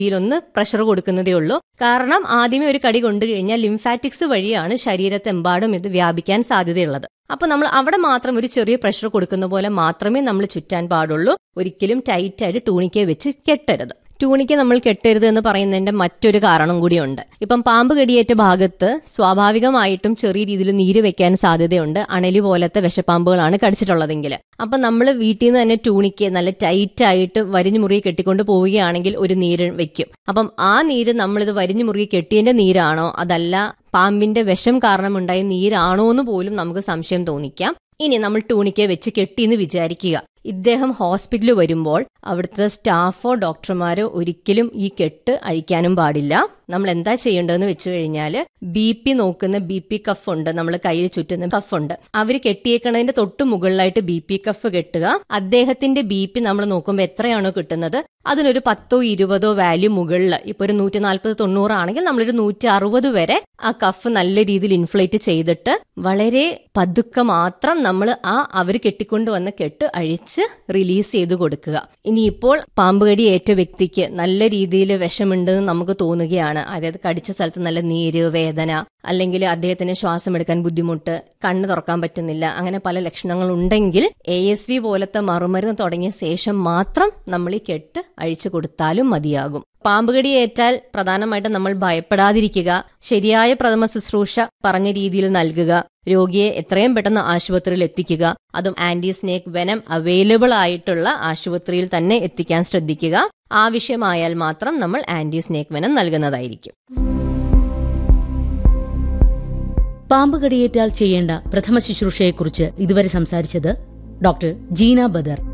ഇതിലൊന്ന് പ്രഷർ കൊടുക്കുന്നതേ ഉള്ളൂ കാരണം ആദ്യമേ ഒരു കടി കൊണ്ടു കഴിഞ്ഞാൽ ലിംഫാറ്റിക്സ് വഴിയാണ് ശരീരത്തെമ്പാടും ഇത് വ്യാപിക്കാൻ സാധ്യതയുള്ളത് അപ്പൊ നമ്മൾ അവിടെ മാത്രം ഒരു ചെറിയ പ്രഷർ കൊടുക്കുന്ന പോലെ മാത്രമേ നമ്മൾ ചുറ്റാൻ പാടുള്ളൂ ഒരിക്കലും ടൈറ്റായിട്ട് ടൂണിക്ക വെച്ച് കെട്ടരുത് ടൂണിക്ക് നമ്മൾ കെട്ടരുത് എന്ന് പറയുന്നതിന്റെ മറ്റൊരു കാരണം കൂടിയുണ്ട് ഇപ്പം പാമ്പ് കടിയേറ്റ ഭാഗത്ത് സ്വാഭാവികമായിട്ടും ചെറിയ രീതിയിൽ നീര് വെക്കാൻ സാധ്യതയുണ്ട് അണലി പോലത്തെ വിഷപ്പാമ്പുകളാണ് കടിച്ചിട്ടുള്ളതെങ്കിൽ അപ്പൊ നമ്മൾ വീട്ടിൽ നിന്ന് തന്നെ ടൂണിക്ക് നല്ല ടൈറ്റ് ആയിട്ട് വരിഞ്ഞു മുറുകെ കെട്ടിക്കൊണ്ട് പോവുകയാണെങ്കിൽ ഒരു നീര് വെക്കും അപ്പം ആ നീര് നമ്മളിത് വരിഞ്ഞു മുറുകെ കെട്ടിയതിന്റെ നീരാണോ അതല്ല പാമ്പിന്റെ വിഷം കാരണമുണ്ടായ നീരാണോ എന്ന് പോലും നമുക്ക് സംശയം തോന്നിക്കാം ഇനി നമ്മൾ ടൂണിക്കെ വെച്ച് കെട്ടിയെന്ന് വിചാരിക്കുക ഇദ്ദേഹം ഹോസ്പിറ്റലിൽ വരുമ്പോൾ അവിടുത്തെ സ്റ്റാഫോ ഡോക്ടർമാരോ ഒരിക്കലും ഈ കെട്ട് അഴിക്കാനും പാടില്ല നമ്മൾ എന്താ ചെയ്യേണ്ടതെന്ന് വെച്ച് കഴിഞ്ഞാൽ ബി പി നോക്കുന്ന ബി പി കഫ് ഉണ്ട് നമ്മൾ കയ്യിൽ ചുറ്റുന്ന കഫ് ഉണ്ട് അവർ കെട്ടിയേക്കണതിന്റെ തൊട്ട് മുകളിലായിട്ട് ബി പി കഫ് കെട്ടുക അദ്ദേഹത്തിന്റെ ബി പി നമ്മൾ നോക്കുമ്പോൾ എത്രയാണോ കിട്ടുന്നത് അതിനൊരു പത്തോ ഇരുപതോ വാല്യൂ മുകളിൽ ഇപ്പൊ ഒരു നൂറ്റി നാൽപ്പത് തൊണ്ണൂറാണെങ്കിൽ നമ്മളൊരു നൂറ്റി അറുപത് വരെ ആ കഫ് നല്ല രീതിയിൽ ഇൻഫ്ലേറ്റ് ചെയ്തിട്ട് വളരെ പതുക്കെ മാത്രം നമ്മൾ ആ അവർ കെട്ടിക്കൊണ്ടുവന്ന കെട്ട് അഴിച്ച് റിലീസ് ചെയ്ത് കൊടുക്കുക ഇനിയിപ്പോൾ പാമ്പ് കടി ഏറ്റ വ്യക്തിക്ക് നല്ല രീതിയിൽ വിഷമുണ്ടെന്ന് നമുക്ക് തോന്നുകയാണ് അതായത് കടിച്ച സ്ഥലത്ത് നല്ല നീര് വേദന അല്ലെങ്കിൽ അദ്ദേഹത്തിന് ശ്വാസം എടുക്കാൻ ബുദ്ധിമുട്ട് കണ്ണ് തുറക്കാൻ പറ്റുന്നില്ല അങ്ങനെ പല ലക്ഷണങ്ങൾ ഉണ്ടെങ്കിൽ എ എസ് വി പോലത്തെ മറുമരുന്ന് തുടങ്ങിയ ശേഷം മാത്രം നമ്മൾ ഈ കെട്ട് അഴിച്ചു കൊടുത്താലും മതിയാകും പാമ്പുകടി ഏറ്റാൽ പ്രധാനമായിട്ടും നമ്മൾ ഭയപ്പെടാതിരിക്കുക ശരിയായ പ്രഥമ ശുശ്രൂഷ പറഞ്ഞ രീതിയിൽ നൽകുക രോഗിയെ എത്രയും പെട്ടെന്ന് ആശുപത്രിയിൽ എത്തിക്കുക അതും ആന്റി സ്നേക്ക് വെനം അവൈലബിൾ ആയിട്ടുള്ള ആശുപത്രിയിൽ തന്നെ എത്തിക്കാൻ ശ്രദ്ധിക്കുക ആവശ്യമായാൽ മാത്രം നമ്മൾ ആന്റി സ്നേക്ക് വെനം നൽകുന്നതായിരിക്കും പാമ്പ് കടിയേറ്റാൽ ചെയ്യേണ്ട പ്രഥമ ശുശ്രൂഷയെക്കുറിച്ച് ഇതുവരെ സംസാരിച്ചത് ഡോക്ടർ ജീന ബദർ